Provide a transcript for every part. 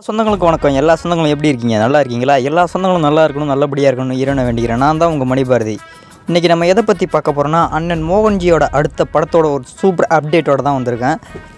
சொந்தங்களுக்கு வணக்கம் எல்லா சொந்தங்களும் எப்படி இருக்கீங்க நல்லா இருக்கீங்களா எல்லா சொந்தங்களும் நல்லா இருக்கணும் நல்லபடியாக இருக்கணும் இறைவனை வேண்டிக்கிறேன் நான் தான் உங்கள் மணிபாரதி இன்றைக்கி நம்ம எதை பற்றி பார்க்க போகிறோன்னா அண்ணன் மோகன்ஜியோட அடுத்த படத்தோட ஒரு சூப்பர் அப்டேட்டோட தான் வந்திருக்கேன்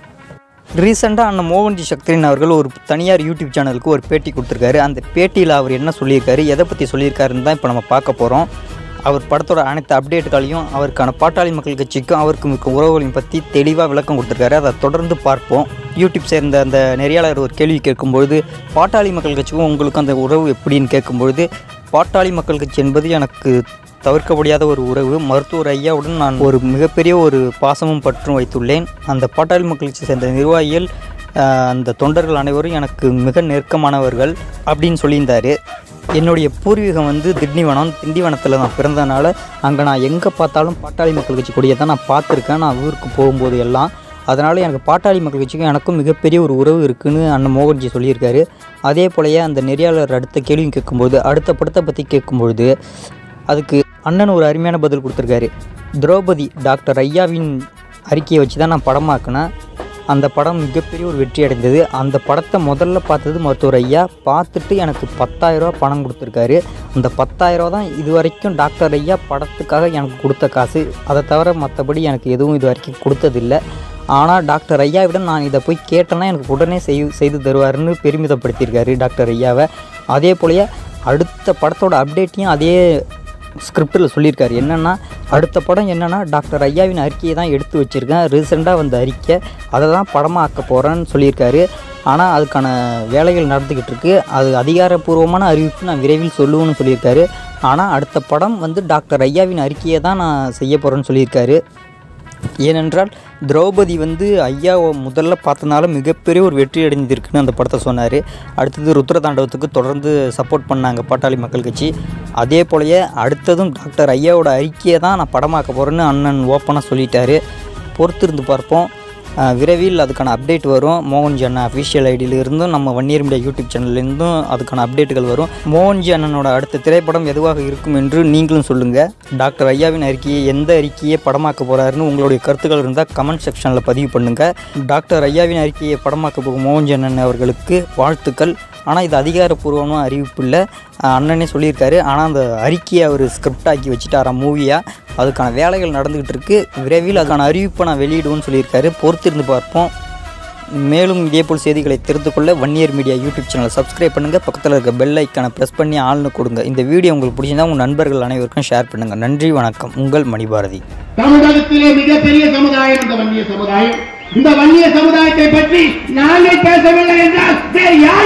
ரீசெண்டாக அண்ணன் மோகன்ஜி சக்திரன் அவர்கள் ஒரு தனியார் யூடியூப் சேனலுக்கு ஒரு பேட்டி கொடுத்துருக்காரு அந்த பேட்டியில் அவர் என்ன சொல்லியிருக்காரு எதை பற்றி சொல்லியிருக்காருன்னு தான் இப்போ நம்ம பார்க்க போகிறோம் அவர் படத்தோட அனைத்து அப்டேட்டுகளையும் அவருக்கான பாட்டாளி மக்கள் கட்சிக்கும் அவருக்கும் இருக்க உறவுகளையும் பற்றி தெளிவாக விளக்கம் கொடுத்துருக்காரு அதை தொடர்ந்து பார்ப்போம் யூடியூப் சேர்ந்த அந்த நெறியாளர் ஒரு கேள்வி கேட்கும்பொழுது பாட்டாளி மக்கள் கட்சிக்கும் உங்களுக்கும் அந்த உறவு எப்படின்னு கேட்கும்பொழுது பாட்டாளி மக்கள் கட்சி என்பது எனக்கு தவிர்க்க முடியாத ஒரு உறவு மருத்துவர் ஐயாவுடன் நான் ஒரு மிகப்பெரிய ஒரு பாசமும் பற்றும் வைத்துள்ளேன் அந்த பாட்டாளி மக்கள் கட்சி சேர்ந்த நிர்வாகிகள் ஆஹ், அந்த தொண்டர்கள் அனைவரும் எனக்கு மிக நெருக்கமானவர்கள் அப்படின்னு சொல்லியிருந்தாரு என்னுடைய பூர்வீகம் வந்து திண்டிவனம் திண்டிவனத்தில் நான் பிறந்தனால அங்கே நான் எங்கே பார்த்தாலும் பாட்டாளி மக்கள் கட்சி கொடியை தான் நான் பார்த்துருக்கேன் நான் ஊருக்கு போகும்போது எல்லாம் அதனால் எனக்கு பாட்டாளி மக்கள் கட்சிக்கும் எனக்கும் மிகப்பெரிய ஒரு உறவு இருக்குன்னு அண்ணன் மோகன்ஜி சொல்லியிருக்காரு அதே போலயே அந்த நெறியாளர் அடுத்த கேள்வி கேட்கும்போது அடுத்த படத்தை பற்றி கேட்கும்பொழுது அதுக்கு அண்ணன் ஒரு அருமையான பதில் கொடுத்துருக்காரு திரௌபதி டாக்டர் ஐயாவின் அறிக்கையை வச்சு தான் நான் படமாக்கினேன் அந்த படம் மிகப்பெரிய ஒரு வெற்றி அடைந்தது அந்த படத்தை முதல்ல பார்த்தது மருத்துவர் ஐயா பார்த்துட்டு எனக்கு 10000 ரூபாய் பணம் கொடுத்துருக்காரு அந்த 10000 ரூபா தான் இது வரைக்கும் டாக்டர் ஐயா படத்துக்காக எனக்கு கொடுத்த காசு அதை தவிர மற்றபடி எனக்கு எதுவும் இது வரைக்கும் கொடுத்ததில்லை ஆனால் டாக்டர் ஐயாவிடம் நான் இதை போய் கேட்டேன்னா எனக்கு உடனே செய் செய்து தருவாருன்னு பெருமிதப்படுத்தியிருக்காரு டாக்டர் ஐயாவை அதே போலயே அடுத்த படத்தோட அப்டேட்டையும் அதே ஸ்கிரிப்டில் சொல்லியிருக்காரு என்னென்னா அடுத்த படம் என்னென்னா டாக்டர் ஐயாவின் அறிக்கையை தான் எடுத்து வச்சுருக்கேன் ரீசெண்டாக வந்த அறிக்கை அதை தான் படமாக ஆக்க போகிறேன்னு சொல்லியிருக்காரு ஆனால் அதுக்கான வேலைகள் நடந்துக்கிட்டு இருக்கு அது அதிகாரப்பூர்வமான அறிவிப்பு நான் விரைவில் சொல்லுவேன்னு சொல்லியிருக்காரு ஆனால் அடுத்த படம் வந்து டாக்டர் ஐயாவின் அறிக்கையை தான் நான் செய்ய போகிறேன்னு சொல்லியிருக்காரு ஏனென்றால் திரௌபதி வந்து ஐயாவை முதல்ல பார்த்தனால மிகப்பெரிய ஒரு வெற்றி அடைந்திருக்குன்னு அந்த படத்தை சொன்னார் அடுத்தது ருத்ரதாண்டவத்துக்கு தொடர்ந்து சப்போர்ட் பண்ணாங்க பாட்டாளி மக்கள் கட்சி அதே போலயே அடுத்ததும் டாக்டர் ஐயாவோட அறிக்கையை தான் நான் படமாக்க போகிறேன்னு அண்ணன் ஓப்பனாக சொல்லிட்டாரு பொறுத்திருந்து பார்ப்போம் அஹ் விரைவில் அதுக்கான அப்டேட் வரும் மோகன்ஜி அண்ணன் அஃபிஷியல் ஐடியிலிருந்தும் நம்ம வன்னியர் மீடியா யூடியூப் சேனல்லேருந்தும் அதுக்கான அப்டேட்டுகள் வரும் மோகன்ஜி அண்ணனோட அடுத்த திரைப்படம் எதுவாக இருக்கும் என்று நீங்களும் சொல்லுங்கள் டாக்டர் ஐயாவின் அறிக்கையை எந்த அறிக்கையை படமாக்க போகிறாருன்னு உங்களுடைய கருத்துக்கள் இருந்தால் கமெண்ட் செக்ஷனில் பதிவு பண்ணுங்கள் டாக்டர் ஐயாவின் அறிக்கையை படமாக்க போகும் மோகன்ஜி அண்ணன் அவர்களுக்கு வாழ்த்துக்கள் ஆனால் இது அதிகாரப்பூர்வமான அறிவிப்பு இல்லை அஹ் அண்ணனே சொல்லியிருக்காரு ஆனால் அந்த அறிக்கையை அவர் ஸ்கிரிப்ட் ஆக்கி வச்சுட்டாராம் மூவியாக அதுக்கான வேலைகள் நடந்துக்கிட்டு இருக்கு விரைவில் அதுக்கான அறிவிப்பை நான் வெளியிடுவேன்னு சொல்லியிருக்காரு பொறுத்திருந்து பார்ப்போம் மேலும் இதேபோல் செய்திகளை தெரிந்து கொள்ள வன்னியர் மீடியா யூடியூப் சேனலை சப்ஸ்கிரைப் பண்ணுங்கள் பக்கத்தில் இருக்க பெல் ஐக்கானை ப்ரெஸ் பண்ணி ஆள்னு கொடுங்க இந்த வீடியோ உங்களுக்கு பிடிச்சிருந்தா உங்கள் நண்பர்கள் அனைவருக்கும் ஷேர் பண்ணுங்கள் நன்றி வணக்கம் உங்கள் மணிபாரதி தமிழகத்திலே மிகப்பெரிய சமுதாயம் இந்த வன்னிய சமுதாயம் இந்த வன்னிய சமுதாயத்தை பற்றி நாங்கள் பேசவில்லை என்றால் வேறு யார்